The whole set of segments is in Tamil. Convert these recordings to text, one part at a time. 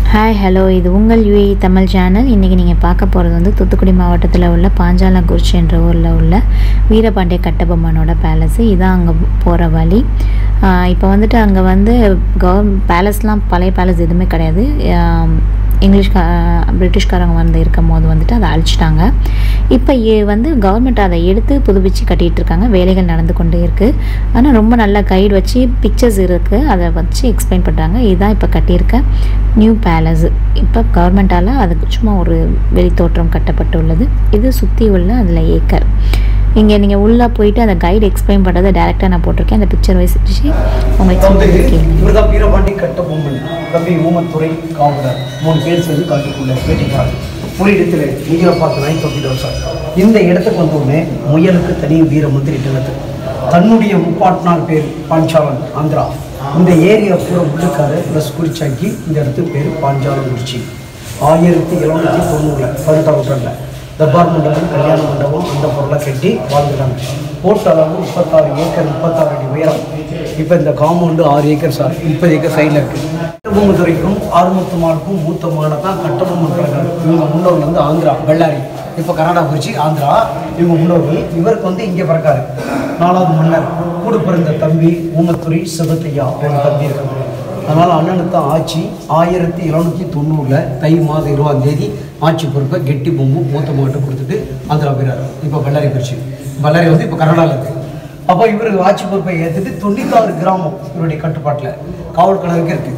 ஹாய் ஹலோ இது உங்கள் யூஏ தமிழ் சேனல் இன்றைக்கி நீங்கள் பார்க்க போகிறது வந்து தூத்துக்குடி மாவட்டத்தில் உள்ள பாஞ்சாலங்குறிச்சி என்ற ஊரில் உள்ள வீரபாண்டிய கட்டபொம்மனோட பேலஸு இதான் அங்கே போகிற வழி இப்போ வந்துட்டு அங்கே வந்து கவர் பேலஸ்லாம் பழைய பேலஸ் எதுவுமே கிடையாது ஆம், இங்கிலீஷ் பிரிட்டிஷ்காரங்க வந்து இருக்கும் போது வந்துட்டு அதை அழிச்சிட்டாங்க இப்போ ஏ- வந்து கவர்மெண்ட் அதை எடுத்து புதுப்பிச்சு கட்டிகிட்டு இருக்காங்க வேலைகள் நடந்து கொண்டே இருக்குது ஆனால் ரொம்ப நல்ல கைடு வச்சு பிக்சர்ஸ் இருக்குது அதை வச்சு எக்ஸ்பிளைன் பண்ணுறாங்க இதுதான் இப்போ கட்டியிருக்க நியூ பேலஸ் இப்போ கவர்மெண்ட்டால் அதுக்கு சும்மா ஒரு வெளித்தோற்றம் கட்டப்பட்டுள்ளது இது சுற்றி உள்ள அதில் ஏக்கர் இங்கே நீங்கள் உள்ளே போயிட்டு அந்த கைடு எக்ஸ்பிளைன் பண்ணுறதை டேரெக்டாக நான் போட்டிருக்கேன் அந்த பிக்சர் வச்சு உங்களுக்கு அதாவது explain கேளுங்க இவர்தான் வீரபாண்டி கட்டபொம்மன் தம்பி ஊமத்துறை காவலர் மூணு பேர் சேர்ந்து காட்டுக்குள்ள பேட்டிக்காரு ஒரு இடத்துல நீங்கள பார்த்து நாய் தொப்பிட்டு சார் இந்த இடத்துக்கு வந்தோடனே முயலுக்கு தனி வீர முத்திரிட்டனது தன்னுடைய முப்பாட்டினார் பேர் பாஞ்சாலன் ஆந்திரா இந்த ஏரியா பூரா உள்ளுக்காரு ப்ளஸ் குறிச்சாக்கி இந்த இடத்துக்கு பேர் பாஞ்சாலங்குறிச்சி ஆயிரத்தி எழுநூத்தி தொண்ணூறுல பதினெட்டாம் நூற்றாண்டுல தர்பார் மண்டபம் கல்யாண மண்டபம் அந்த பொருளை கட்டி வாழ்ந்துட்டாங்க போட்ட அளவு முப்பத்தாறு ஏக்கர் முப்பத்தாறு அடி உயரம் இப்போ இந்த காம்பவுண்டு ஆறு ஏக்கர் சார் முப்பது ஏக்கர் சைடில் இருக்கு கட்டபொம்மத்துறைக்கும் ஆறுமுத்தமானுக்கும் மூத்த மகனை தான் கட்டபொம்மன் பிறந்தார் இவங்க முன்னோர்கள் வந்து ஆந்திரா பெல்லாரி இப்போ கர்நாடகா குறிச்சி ஆந்திரா இவங்க முன்னோர்கள் இவருக்கு வந்து இங்கே பிறக்காரு நாலாவது மன்னர் கூடு பிறந்த தம்பி ஊமத்துறை சிவத்தையா ரெண்டு தம்பி இருக்காங்க அதனால் அண்ணனுக்கு தான் ஆட்சி ஆயிரத்தி எழுநூற்றி தொண்ணூறில் தை மாதம் இருபதாம் தேதி ஆட்சி பொறுப்பை கெட்டி பொம்பு மூத்த மகட்ட கொடுத்துட்டு ஆந்திரா போயிறாரு இப்போ பல்லாரி பிரிச்சு பல்லாரி வந்து இப்போ கர்நாடகாவில் இருக்குது அப்போ இவர் ஆட்சி பொறுப்பை ஏற்றுட்டு தொண்ணூத்தாறு கிராமம் இவருடைய கட்டுப்பாட்டில் காவல் கழகம் இருக்குது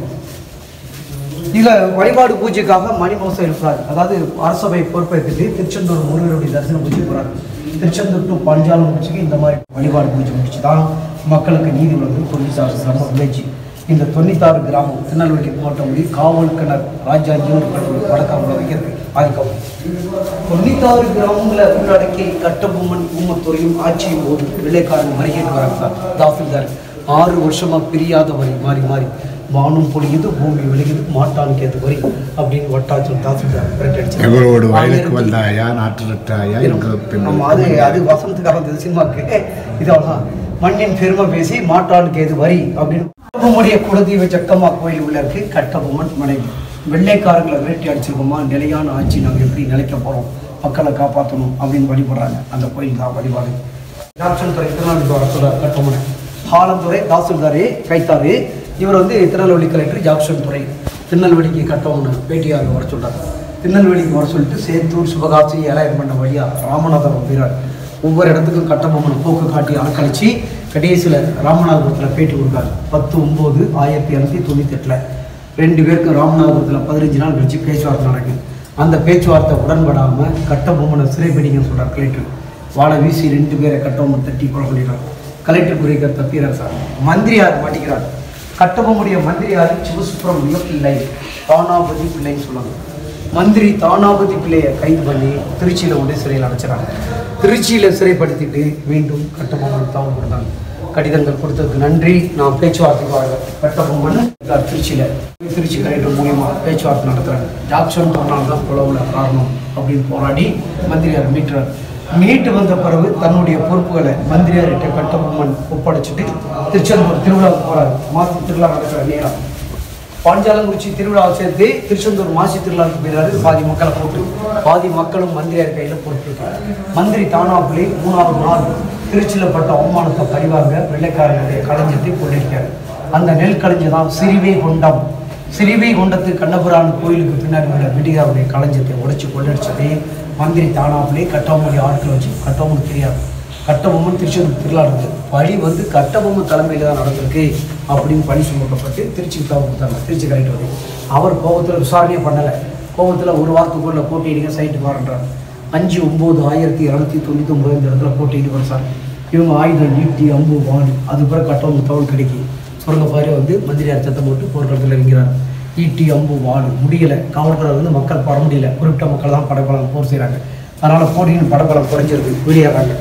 இதில் வழிபாடு பூஜைக்காக மணிமோசம் இருக்கிறார் அதாவது அரசபை பொறுப்பேற்றுட்டு திருச்செந்தூர் முருகருடைய தரிசன பூஜை போகிறார் திருச்செந்தூர் டு பஞ்சாலம் பூஜைக்கு இந்த மாதிரி வழிபாடு பூஜை முடிச்சு தான் மக்களுக்கு நீதி வழங்கும் தொண்ணூத்தாறு சிரம வில்லேஜ் இந்த தொண்ணூத்தாறு கிராமம் திருநெல்வேலி மாவட்டம் முடிய காவல் கிணறு ராஜாஜி ஒரு கடவுள் வடக்காமல் வைக்கிறது ஆதிக்கம் தொண்ணூத்தாறு கிராமங்களை உள்ளடக்கி கட்டபொம்மன் ஊமத்துறையும் ஆட்சியும் போது வெள்ளைக்காரன் மறிக்கிட்டு வராங்க சார் தாசில்தார் ஆறு வருஷமா பிரியாத வரி மாறி மாறி வானம் பொழியுது பூமி விளையுது மாட்டான் கேது வரி அப்படின்னு வட்டாச்சல் தாசில்தார் பிரட்டடிச்சு எங்களோடு வயலுக்கு வந்தாயா நாட்டிலிட்டாயா எங்கள் நம்ம அது அது வசனத்துக்காக வந்தது சினிமாக்கு இது அவ்வளோதான் மண்ணின் பெருமை பேசி மாட்டானுக்கு எது வரி அப்படின்னு கட்டபொம்மனுடைய குலதெய்வ ஜக்கம்மா கோயில் உள்ள இருக்கு கட்டபொம்மன் மனைவி வெள்ளைக்காரங்களை விரட்டி அடிச்சிருக்கோமா நிலையான ஆட்சி நாங்கள் எப்படி நிலைக்க போகிறோம் மக்களை காப்பாற்றணும் அப்படின்னு வழிபடுறாங்க அந்த கோயில் தான் வழிபாடு ஜாக்சன் துறை திருநெல்வேலி வர சொல்றார் கட்டபொம்மன் ஹாலந்துறை தாசில்தாரே கைத்தாரு இவர் வந்து திருநெல்வேலி கலெக்டர் ஜாக்சன் துறை திருநெல்வேலிக்கு கட்டபொம்மன் பேட்டியாக வர சொல்றாரு திருநெல்வேலிக்கு வர சொல்லிட்டு சேத்தூர் சிவகாசி ஏழாயிரம் பண்ண வழியா ராமநாதபுரம் வீரர் ஒவ்வொரு இடத்துக்கும் கட்டபொம்மன் போக்கு காட்டி அலக்கழிச்சு கடைசியில் ராமநாதபுரத்தில் பேட்டி கொடுக்காரு பத்து ஒம்பது ஆயிரத்தி இரநூத்தி தொண்ணூற்றி எட்டில் ரெண்டு பேருக்கும் ராமநாதபுரத்தில் பதினஞ்சு நாள் கழிச்சு பேச்சுவார்த்தை நடக்குது அந்த பேச்சுவார்த்தை உடன்படாமல் கட்டபொம்மனை சிறைப்பிடிங்கன்னு சொல்கிறார் கலெக்டர் வாழை வீசி ரெண்டு பேரை கட்டபொம்மன் தட்டி கொலை பண்ணிடுறார் கலெக்டர் குறைக்க தப்பிறார் சார் மந்திரியார் மாட்டிக்கிறார் கட்டபொம்முடைய மந்திரியார் சிவசுப்ரமணிய பிள்ளை தானாபதி பிள்ளைன்னு சொல்லுவாங்க மந்திரி தானாபதி பிள்ளையை கைது பண்ணி திருச்சியில் கொண்டு சிறையில் அடைச்சிடறாங்க திருச்சியில் சிறைப்படுத்திட்டு மீண்டும் கட்டபொம்மன் தாவல் கொடுத்தாங்க கடிதங்கள் கொடுத்ததுக்கு நன்றி நான் பேச்சுவார்த்தைக்கு வர கட்டபொம்மன் இருக்கார் திருச்சியில் திருச்சி கலெக்டர் மூலியமா பேச்சுவார்த்தை நடத்துறாங்க ஜாக்சன் சொன்னால் தான் புலவுல காரணம் அப்படின்னு போராடி மந்திரியார் மீட்டுறார் மீட்டு வந்த பிறகு தன்னுடைய பொறுப்புகளை மந்திரியார்கிட்ட கட்டபொம்மன் ஒப்படைச்சிட்டு திருச்செந்தூர் திருவிழாவுக்கு போறாரு மாசி திருவிழா நடக்கிற நேரம் பாஞ்சாலங்குறிச்சி திருவிழாவை சேர்த்து திருச்செந்தூர் மாசி திருவிழாவுக்கு போயிடாரு பாதி மக்களை போட்டு பாதி மக்களும் மந்திரியார் கையில் பொறுப்பிருக்காரு மந்திரி தானாப்புலி மூணாவது நாள் திருச்சியில் பட்ட அவமானத்தை பழிவாங்க வெள்ளைக்காரனுடைய களஞ்சத்தை கொண்டிருக்காரு அந்த நெல் களஞ்சி தான் சிறிவை கொண்டம் சிறிவை கொண்டத்து கண்ணபுரான் கோயிலுக்கு பின்னாடி உள்ள விடிகாருடைய களஞ்சத்தை உடைச்சு கொள்ளடிச்சதே மந்திரி தானாப்புலே கட்டபொம்மனுடைய ஆட்களை வச்சு கட்டபொம்மன் தெரியாது கட்டபொம்மன் திருச்செந்தூர் திருவிழா நடந்தது பழி வந்து கட்டபொம்மன் தலைமையில் தான் நடந்திருக்கு அப்படின்னு பழி சுமக்கப்பட்டு திருச்சிக்கு தவறு கொடுத்தாங்க திருச்சி கலெக்டர் வந்து அவர் கோபத்தில் விசாரணையே பண்ணலை கோபத்தில் ஒரு வாரத்துக்குள்ள போட்டியிடுங்க சைட்டுக்கு வரன்றார் அஞ்சு ஒம்பது ஆயிரத்தி இரநூத்தி தொண்ணூற்றி ஒம்பது இந்த இடத்துல போட்டியிட்டு வர சார் இவங்க ஆயுதம் நீட்டி அம்பு வாணி அது பிறகு கட்டபொம்மன் தவறு கிடைக்கும் சுரங்கப்பாரி வந்து மந்திரியார் சத்தம் போட்டு போர்க்களத்தில் இறங்கிறார் ஈட்டி அம்பு வாள் முடியலை காவல்துறை வந்து மக்கள் பட முடியல குறிப்பிட்ட மக்கள் தான் படபலம் போர் செய்கிறாங்க அதனால் போட்டியின் படபலம் குறைஞ்சிருக்கு வெளியேறாங்க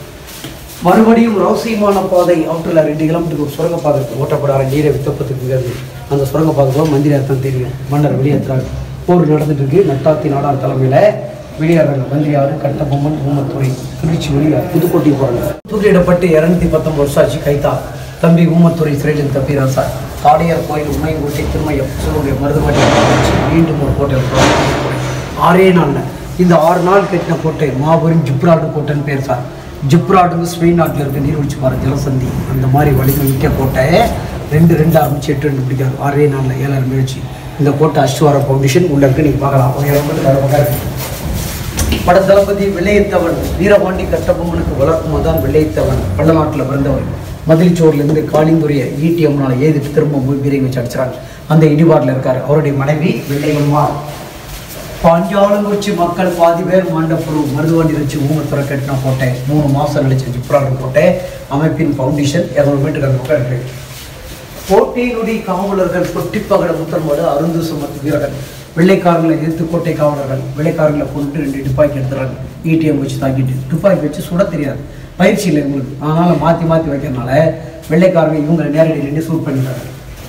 மறுபடியும் ரகசியமான பாதை அவுட்டரில் ரெண்டு கிலோமீட்டருக்கு ஒரு சுரங்கப்பாதை ஓட்டப்படாத நீரை வித்தப்பத்துக்கு அந்த சுரங்கப்பாதை போக மந்திரியார் தான் தெரியும் மன்னர் வெளியேற்றுறாங்க போர் நடந்துட்டு இருக்கு நட்டாத்தி நாடார் தலைமையில் வெளியேறாங்க மந்திரியார் கட்டபொம்மன் ஊமத்துறை திருச்சி வெளியார் புதுக்கோட்டை போகிறாங்க தூக்கிலிடப்பட்டு இரநூத்தி பத்தொம்பது வருஷம் ஆச்சு கைத்தா தம்பி ஊமத்துறை சிறையில் தப்பிறார் சார் காடையார் கோயில் உமையங்கோட்டை திருமயம் சிவனுடைய மருதுமட்டி மீண்டும் ஒரு கோட்டை உருவாக்கி ஆறே நாளில் இந்த ஆறு நாள் கட்டின கோட்டை மாபெரும் ஜிப்ரால்டு கோட்டைன்னு பேர் சார் ஜிப்ரால்டு ஸ்பெயின் நாட்டில் இருக்க நீர்வீழ்ச்சி பாரு ஜலசந்தி அந்த மாதிரி வடிவமைக்க கோட்டையை ரெண்டு ரெண்டு ஆரம்பிச்சு எட்டு ரெண்டு பிடிக்காது ஆறே நாளில் ஏழாயிரம் முயற்சி இந்த கோட்டை அஸ்வார ஃபவுண்டேஷன் உள்ள இருக்கு நீங்கள் பார்க்கலாம் ஒரு இடத்துல வேற பக்கம் இருக்கு பட தளபதி வெள்ளையத்தவன் வீரபாண்டி கட்டபொம்மனுக்கு வளர்க்கும் தான் வெள்ளையத்தவன் பள்ளநாட்டில் பிறந்தவர் மதிலிச்சோர்லேருந்து காளிங்குரிய ஈட்டியம்னால ஏதுக்கு திரும்ப போய் பீரை வச்சு அடிச்சாங்க அந்த இடிபாட்டில் இருக்கார் அவருடைய மனைவி வெள்ளையம்மாள் பாஞ்சாலங்குறிச்சி மக்கள் பாதி பேர் மண்டபுரம் மருதுவண்டி வச்சு ஊமத்துறை கட்டின கோட்டை மூணு மாதம் கழிச்சு ஜிப்ராடு கோட்டை அமைப்பின் ஃபவுண்டேஷன் இரநூறு மீட்டருக்கு அந்த பக்கம் இருக்கு கோட்டையினுடைய காவலர்கள் பொட்டிப்பகட முத்தன்பாடு அருந்து சுமத்து வீரர்கள் வெள்ளைக்காரங்களை எதிர்த்து கோட்டை காவலர்கள் வெள்ளைக்காரங்களை கொண்டு ரெண்டு துப்பாக்கி எடுத்துறாங்க ஏடிஎம் வச்சு தாக்கிட்டு துப்பாக்கி வச்சு சுட தெரியாது பயிற்சி இல்லை இவங்களுக்கு அதனால மாற்றி மாற்றி வைக்கிறதுனால வெள்ளைக்காரங்க இவங்களை நேரடி நின்று சூட் பண்ணிடுறாங்க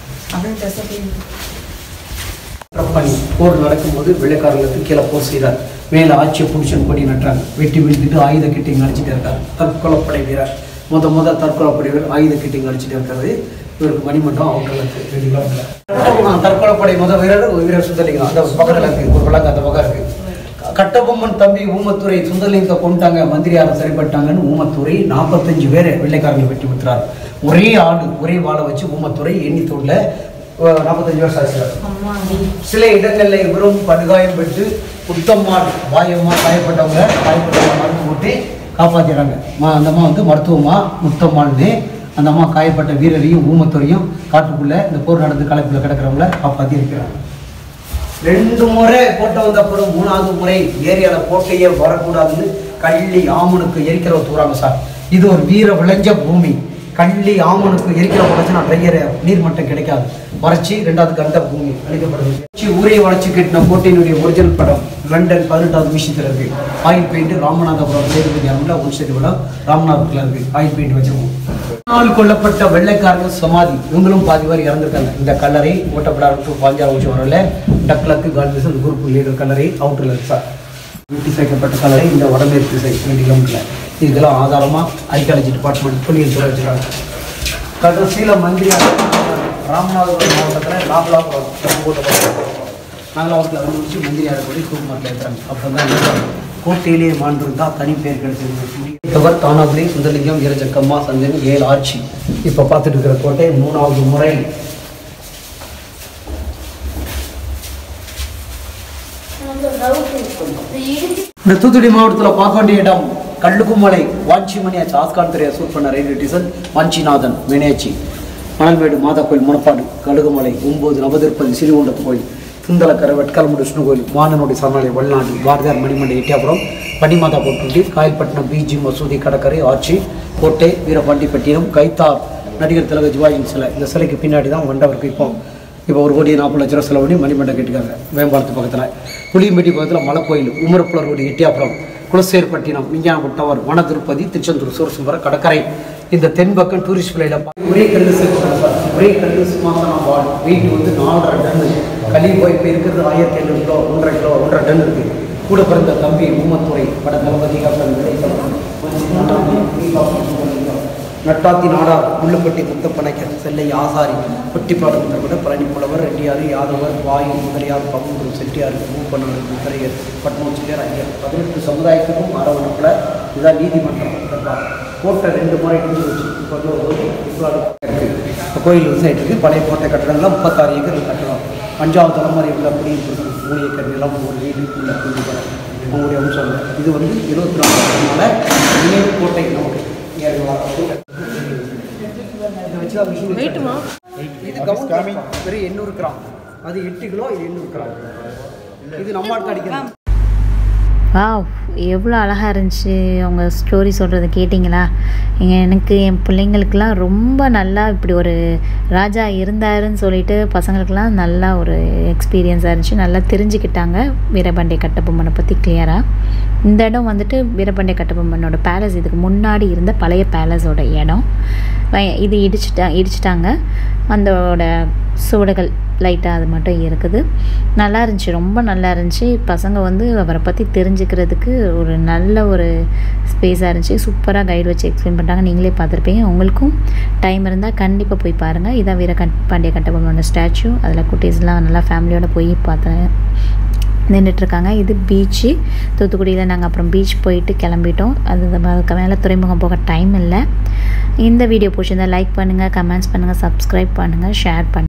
பண்ணி போர் நடக்கும்போது வெள்ளைக்காரர்களுக்கு கீழே போர் செய்கிறார் மேலே ஆட்சியை புடிச்சன் கொடி நட்டுறாங்க வெட்டி வீழ்த்திட்டு ஆயுத கிட்டிங் அடிச்சுட்டு இருக்கார் தற்கொலைப்படை வீரர் முத முத தற்கொலைப்படை வீரர் ஆயுத கிட்டிங் அடிச்சுட்டு இருக்கிறது இவருக்கு மணிமண்டபம் அவர்களுக்கு ரெண்டு கிலோமீட்டர் தற்கொலைப்படை முத வீரர் ஒரு வீரர் சுந்தரலிங்கம் அந்த பக்கத்தில் இருக்கு ஒரு பழக்கம் அந்த பக்கம் இருக்கு கட்டபொம்மன் தம்பி ஊமத்துறை சுந்தரலிங்கத்தை கொண்டுட்டாங்க மந்திரியாரை சரிப்பட்டாங்கன்னு ஊமத்துறை நாற்பத்தஞ்சு பேர் வெள்ளைக்காரங்களை வெட்டி விட்டுறாரு ஒரே ஆடு ஒரே வாழை வச்சு ஊமத்துறை எண்ணித்தூர்ல நாற்பத்தஞ்சு வருஷம் ஆச்சு சில இடங்களில் இவரும் படுகாயம் பெற்று புத்தம்மாள் வாயம்மா காயப்பட்டவங்க காயப்பட்டவங்க மருந்து போட்டு காப்பாற்றிடுறாங்க மா அந்த அம்மா வந்து மருத்துவமா முத்தம்மாள்னு அந்த அம்மா காயப்பட்ட வீரரையும் ஊமத்துறையும் காட்டுக்குள்ளே இந்த போர் நடந்து கலப்பில் கிடக்கிறவங்கள காப்பாற்றி இருக்கிறாங்க ரெண்டு முறை போட்ட வந்த அப்புறம் மூணாவது முறை ஏரியாவில் கோட்டையே வரக்கூடாதுன்னு கள்ளி ஆமனுக்கு எரிக்கிற தூராங்க சார் இது ஒரு வீர விளைஞ்ச பூமி கள்ளி ஆமனுக்கு எரிக்கிற உடச்சுனா ட்ரையர் நீர்மட்டம் கிடைக்காது வறட்சி ரெண்டாவது கண்ட பூமி அளிக்கப்படுது வறட்சி ஊரே வளர்ச்சி கட்டின கோட்டையினுடைய ஒரிஜினல் படம் லண்டன் பதினெட்டாவது விஷயத்தில் இருக்கு ஆயில் பெயிண்ட் ராமநாதபுரம் சேதுபதி அரங்கில் ஒரு சைடு விடம் ராமநாதபுரத்தில் இருக்கு ஆயில் பெயிண்ட் வச்சிருக்கோம் நாள் கொல்லப்பட்ட வெள்ளைக்காரர்கள் சமாதி இவங்களும் பாதி பேர் இறந்துருக்காங்க இந்த கல்லறை ஓட்டப்படாத டு பாஞ்சால உச்சி வரல டக்லக்கு கால்விசன் குரூப் லீடர் கல்லறை அவுட்டரில் இருக்கு சார் வீட்டு சேர்க்கப்பட்ட கல்லறை இந்த வடமேற்கு திசை ரெண்டு கிலோமீட்டரில் இதுக்கெல்லாம் ஆதாரமாக ஐக்காலஜி டிபார்ட்மெண்ட் புள்ளியல் துறை வச்சுருக்காங்க கடைசியில் மந்திரி ராமநாதபுரம் மாவட்டத்தில் நாகலாபுரம் நாகலாபுரத்தில் வந்து வச்சு மந்திரியாரை கூட தூக்குமாட்டில் இருக்கிறாங்க அப்போ தான் கோட்டையிலே மாண்டிருந்தா தனி பேர் கிடைச்சிருந்தது தானாபுரி சுந்தரலிங்கம் வீரஜக்கம்மா சந்தன் ஏழு ஆட்சி இப்போ பார்த்துட்டு இருக்கிற கோட்டை மூணாவது முறை இந்த தூத்துக்குடி மாவட்டத்தில் பார்க்க வேண்டிய இடம் கல்லுக்குமலை வாஞ்சிமணியா சாஸ்கான் துறையை சூட் பண்ண ரயில்வே ஸ்டேஷன் வாஞ்சிநாதன் மீனாட்சி மணல்மேடு மாதா கோயில் முனப்பாடு கழுகுமலை ஒன்பது நவதிருப்பதி சிறுகுண்டத்து கோயில் துந்தலக்கரை வெட்காலமுடி விஷ்ணு கோயில் மாதனுடைய சரணாலயம் வெளிநாடு பாரதியார் மணிமண்டை எட்டியாபுரம் பனிமாதா போட்டுட்டி காயல்பட்டினம் பிஜி மசூதி கடற்கரை ஆட்சி கோட்டை வீரபாண்டிப்பட்டினம் கைத்தார் நடிகர் திலக ஜிவாயின் சிலை இந்த சிலைக்கு பின்னாடி தான் மண்டபருக்கு இப்போ இப்போ ஒரு கோடி நாற்பது லட்ச ரூபா செலவு பண்ணி மணிமண்டை கட்டிக்காங்க வேம்பாலத்து பக்கத்தில் புளியம்பட்டி பக்கத்தில் மலைக்கோயில் உமரப்புலர் ரோடு எட்டியாபுரம் குலசேர்பட்டினம் விஞ்ஞான டவர் வன திருப்பதி திருச்செந்தூர் சூரசும்பரம் கடற்கரை இந்த தென்பக்கம் டூரிஸ்ட் பிள்ளையில ஒரே கல்லு சேர்த்துட்டாங்க சார் ஒரே கல்லு சிம்மாசனம் வார்டு வெயிட் வந்து நாலரை டன்னு களி போய் இப்போ இருக்கிறது ஆயிரத்தி ஐநூறு கிலோ ஒன்றரை கிலோ ஒன்றரை டன் இருக்கு கூட பிறந்த தம்பி ஊமத்துறை பட தளபதி நட்டாத்தி நாடார் முள்ளுப்பட்டி முத்தப்பனைக்கர் செல்லை ஆசாரி பொட்டிப்பாடு முத்தப்பட பழனி புலவர் ரெட்டியார் யாதவர் வாயு முதலியார் பகுந்தூர் செட்டியார் மூப்பனார் முத்தரையர் பட்னம் செட்டியார் ஐயர் பதினெட்டு சமுதாயத்துக்கும் அரவணைப்பில் இதுதான் நீதிமன்றம் இதெல்லாம் கோட்டை ரெண்டு முறை இடிஞ்சு வச்சு இப்போ வந்து ஒரு இவ்வளோ இருக்குது இப்போ கோயில் விவசாயிட்டு இருக்குது பழைய கோட்டை கட்டடங்கள்லாம் முப்பத்தாறு ஏக்கர் கட்டடம் அஞ்சாவது தலைமுறை உள்ள குடியிருப்பு மூணு ஏக்கர் நிலம் ஒரு வீடு உள்ள குடியிருப்பு அவங்களுடைய அம்சம் இது வந்து இருபத்தி நாலு வருஷமான நினைவு கோட்டை நமக்கு இது கவுண்ட் வெறும் எண்ணூறு கிராம் அது எட்டு கிலோ இது எண்ணூறு கிராம் இது நம்ம ஆட்கள் அடிக்கிறது வாவ் எவ்வளோ அழகாக இருந்துச்சு அவங்க ஸ்டோரி சொல்கிறத கேட்டிங்களா எங்க எனக்கு என் பிள்ளைங்களுக்கெல்லாம் ரொம்ப நல்லா இப்படி ஒரு ராஜா இருந்தாருன்னு சொல்லிட்டு பசங்களுக்கெல்லாம் நல்லா ஒரு எக்ஸ்பீரியன்ஸாக இருந்துச்சு நல்லா தெரிஞ்சுக்கிட்டாங்க வீரபாண்டிய கட்டபொம்மனை பற்றி கிளியராக இந்த இடம் வந்துட்டு வீரபாண்டிய கட்டபொம்மனோட பேலஸ் இதுக்கு முன்னாடி இருந்த பழைய பேலஸோட இடம் வ- இது இடிச்சிட்டா இடிச்சிட்டாங்க அதோட சுவடுகள் லைட்டாக அது மட்டும் இருக்குது நல்லா இருந்துச்சு ரொம்ப நல்லா இருந்துச்சு பசங்க வந்து அவரை பற்றி தெரிஞ்சுக்கிறதுக்கு ஒரு நல்ல ஒரு ஸ்பேஸாக இருந்துச்சு சூப்பராக கைடு வச்சு எக்ஸ்பிளைன் பண்ணுறாங்க நீங்களே பார்த்துருப்பீங்க உங்களுக்கும் டைம் இருந்தால் கண்டிப்பாக போய் பாருங்கள் இதான் வீர கட் பாண்டிய கட்டபொம்மனோட ஸ்டாச்சு அதில் குட்டீஸ்லாம் நல்லா ஃபேமிலியோடு போய் பார்த்தேன் நின்றுட்டுருக்காங்க இது பீச்சு தூத்துக்குடியில் நாங்கள் அப்புறம் பீச் போயிட்டு கிளம்பிட்டோம் அது அதுக்கு மேலே துறைமுகம் போக டைம் இல்லை இந்த வீடியோ பிடிச்சிருந்தா லைக் பண்ணுங்கள் கமெண்ட்ஸ் பண்ணுங்கள் சப்ஸ்கிரைப் பண்ணுங்கள் ஷேர் பண்ணுங்கள்